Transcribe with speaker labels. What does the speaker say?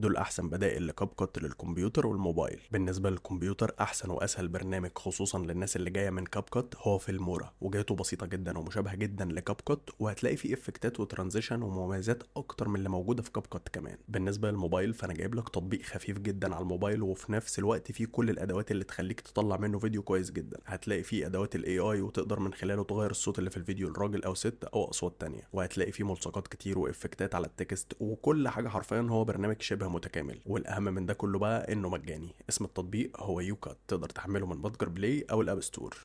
Speaker 1: دول احسن بدائل لكاب كات للكمبيوتر والموبايل بالنسبه للكمبيوتر احسن واسهل برنامج خصوصا للناس اللي جايه من كاب كات هو فيلمورا وجاته بسيطه جدا ومشابهه جدا لكاب كات وهتلاقي فيه افكتات وترانزيشن ومميزات اكتر من اللي موجوده في كاب كات كمان بالنسبه للموبايل فانا جايب لك تطبيق خفيف جدا على الموبايل وفي نفس الوقت فيه كل الادوات اللي تخليك تطلع منه فيديو كويس جدا هتلاقي فيه ادوات الاي اي وتقدر من خلاله تغير الصوت اللي في الفيديو لراجل او ست او اصوات تانية وهتلاقي فيه ملصقات كتير وافكتات على التكست وكل حاجه حرفيا هو برنامج شبه متكامل والاهم من ده كله بقى انه مجاني اسم التطبيق هو يوكات تقدر تحمله من متجر بلاي او الاب ستور